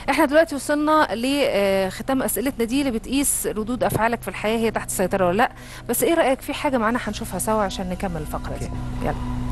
احنا دلوقتي وصلنا لختام اسئلتنا دي اللي بتقيس ردود افعالك في الحياه هي تحت السيطره ولا لا بس ايه رايك في حاجه معانا هنشوفها سوا عشان نكمل الفقره دي يلا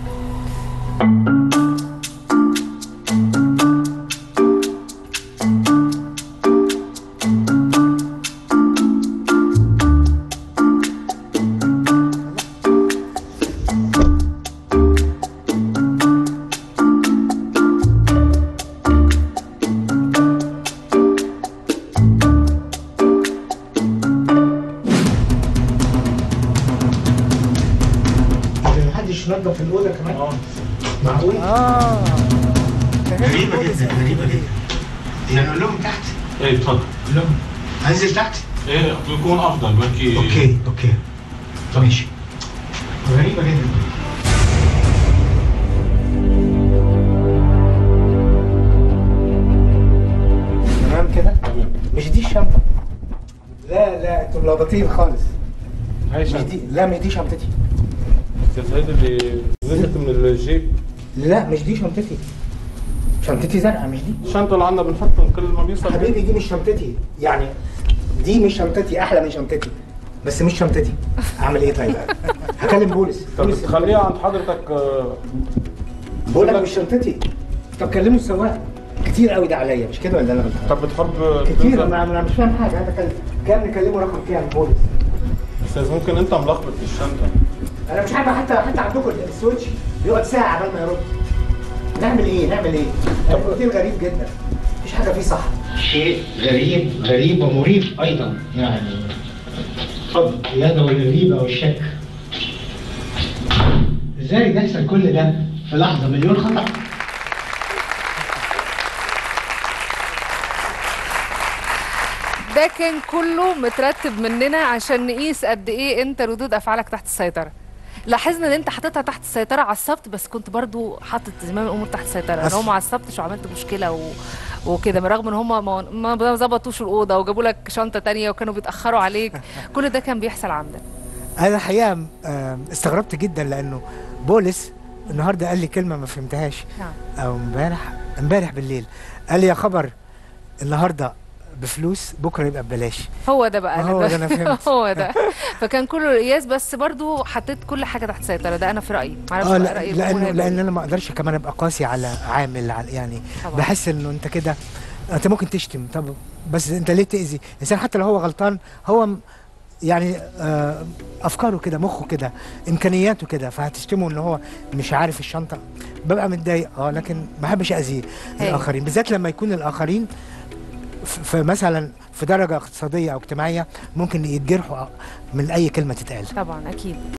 محدش نظف الاوضه كمان اه معقول اه غريبه جدا غريبه جدا يعني اقول لهم تحت ايه اتفضل اقول لهم انزل تحت ايه بيكون افضل بلكي اوكي اوكي طب ماشي غريبه جدا تمام كده تمام مش دي الشنطه لا لا انتوا ملخبطين خالص هاي مش شنطة دي لا مش دي شنطتي هيدي اللي نزلت من الجيب لا مش دي شنطتي شنطتي زرقاء مش دي الشنطة اللي عندنا بنحطها كل ما بيوصل حبيبي دي مش شنطتي يعني دي مش شنطتي احلى من شنطتي بس مش شنطتي اعمل ايه طيب هكلم بوليس طب بوليس تخليها عند حضرتك آه، بقول لك مش شنطتي طب كلموا السواق كتير قوي ده عليا مش كده ولا انا غلطان طب بتحب كتير تنزل؟ انا أنا مش فاهم حاجه انا كلم كام نكلمه رقم كام بوليس استاذ ممكن انت ملخبط في الشنطة انا مش عارف حتى حتى عندكم السويتش بيقعد ساعه قبل ما يرد نعمل ايه نعمل ايه طب الاوتيل غريب جدا مفيش حاجه فيه صح شيء غريب غريب ومريب ايضا يعني اتفضل القياده والريبه والشك ازاي بيحصل كل ده في لحظه مليون خطا ده كان كله مترتب مننا عشان نقيس قد ايه انت ردود افعالك تحت السيطره لاحظنا ان انت حاططها تحت السيطره عصبت بس كنت برضو حاطط زمام الامور تحت السيطره ان أصل- هم ما عصبتش وعملت مشكله و... وكده برغم ان هم ما, ما ظبطوش الاوضه وجابوا لك شنطه تانية وكانوا بيتاخروا عليك كل ده كان بيحصل عمدا انا الحقيقه آم، استغربت جدا لانه بولس النهارده قال لي كلمه ما فهمتهاش نعم او امبارح امبارح بالليل قال لي يا خبر النهارده بفلوس بكره يبقى ببلاش هو ده بقى هو ده أنا فهمت. هو ده فكان كله قياس بس برضو حطيت كل حاجه تحت السيطره ده انا في رايي معرفش اه بقى لا رأي لانه الجمهور هيبقى لان إيه. انا ما اقدرش كمان ابقى قاسي على عامل على يعني طبعاً. بحس انه انت كده انت ممكن تشتم طب بس انت ليه تاذي الانسان حتى لو هو غلطان هو م- يعني آه افكاره كده مخه كده امكانياته كده فهتشتمه ان هو مش عارف الشنطه ببقى متضايق اه لكن ما بحبش اذي أيوة. الاخرين بالذات لما يكون الاخرين ف- في مثلا في درجه اقتصاديه او اجتماعيه ممكن يتجرحوا من اي كلمه تتقال طبعا اكيد